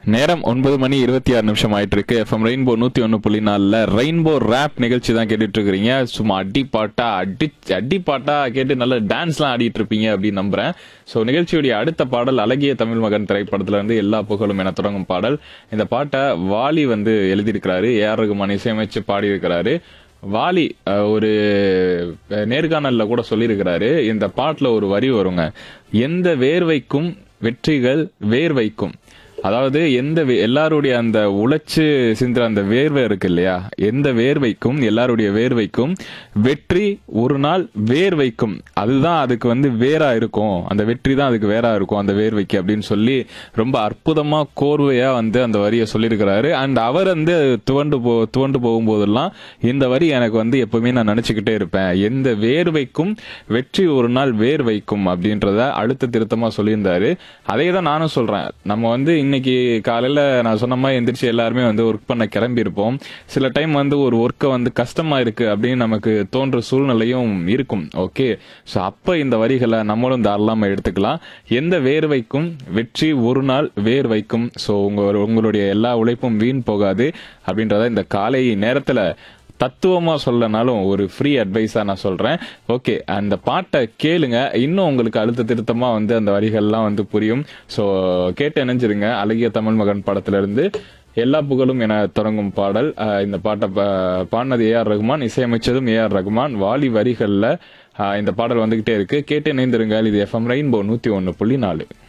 நேரம் ஒன்பது மணி இருபத்தி ஆறு நிமிஷம் ஆயிட்டு இருக்கு எஃப்எம் ரெயின்போ நூத்தி ஒன்னு புள்ளி நாலுல ரெயின்போ ரேப் நிகழ்ச்சி தான் கேட்டுட்டு இருக்கிறீங்க சும்மா அடி பாட்டா அடி அடி பாட்டா கேட்டு நல்ல டான்ஸ்லாம் ஆடிட்டு இருப்பீங்க அப்படின்னு நம்புறேன் ஸோ நிகழ்ச்சியுடைய அடுத்த பாடல் அழகிய தமிழ் மகன் திரைப்படத்துல இருந்து எல்லா புகழும் என தொடங்கும் பாடல் இந்த பாட்டை வாலி வந்து எழுதியிருக்கிறாரு ஏஆர் ரகுமான் இசையமைச்சு பாடியிருக்கிறாரு வாலி அஹ், ஒரு அஹ், நேர்காணல்ல கூட சொல்லியிருக்கிறாரு இந்த பாட்டுல ஒரு வரி வருங்க எந்த வேர்வைக்கும் வெற்றிகள் வேர்வைக்கும் அதாவது எந்த வே- எல்லாருடைய அந்த உழைச்சு சிந்துற அந்த வேர்வை இருக்கு இல்லையா எந்த வேர்வைக்கும் எல்லாருடைய வேர்வைக்கும் வெற்றி ஒரு நாள் வேர்வைக்கும் அதுதான் அதுக்கு வந்து வேறா இருக்கும் அந்த வெற்றி தான் அதுக்கு வேறா இருக்கும் அந்த வேர்வைக்கு அப்படின்னு சொல்லி ரொம்ப அற்புதமா கோர்வையா வந்து அந்த வரியை சொல்லியிருக்கிறாரு அண்ட் அவர் வந்து துவண்டு போ துவண்டு போகும்போதெல்லாம் இந்த வரி எனக்கு வந்து எப்பவுமே நான் நினைச்சுக்கிட்டே இருப்பேன் எந்த வேர்வைக்கும் வெற்றி ஒரு நாள் வேர் வைக்கும் அப்படின்றத அழுத்த திருத்தமா சொல்லியிருந்தாரு அதே தான் நானும் சொல்றேன் நம்ம வந்து இன்னைக்கு காலையில நான் சொன்ன மாதிரி எந்திரிச்சு எல்லாருமே வந்து ஒர்க் பண்ண கிளம்பி இருப்போம் சில டைம் வந்து ஒரு ஒர்க்கை வந்து கஷ்டமா இருக்கு அப்படின்னு நமக்கு தோன்ற சூழ்நிலையும் இருக்கும் ஓகே ஸோ அப்ப இந்த வரிகளை நம்மளும் தாராளமா எடுத்துக்கலாம் எந்த வேர்வைக்கும் வெற்றி ஒரு நாள் வேர் வைக்கும் ஸோ உங்க உங்களுடைய எல்லா உழைப்பும் வீண் போகாது அப்படின்றத இந்த காலை நேரத்துல தத்துவமா சொல்லனாலும் ஒரு ஃப்ரீ அட்வைஸா நான் சொல்றேன் ஓகே அந்த பாட்டை கேளுங்க இன்னும் உங்களுக்கு அழுத்த திருத்தமா வந்து அந்த வரிகள்லாம் வந்து புரியும் ஸோ கேட்டு இணைஞ்சிருங்க அழகிய தமிழ் மகன் படத்துல இருந்து எல்லா புகழும் என தொடங்கும் பாடல் அஹ், இந்த பாட்டை பா- பாடினது ஏஆர் ரகுமான் இசையமைச்சதும் ஏஆர் ரகுமான் வாலி வரிகள்ல அஹ், இந்த பாடல் வந்துகிட்டே இருக்கு கேட்டு இணைந்திருங்க இது எஃப்எம் ரெயின்போ நூத்தி ஒன்னு புள்ளி நாலு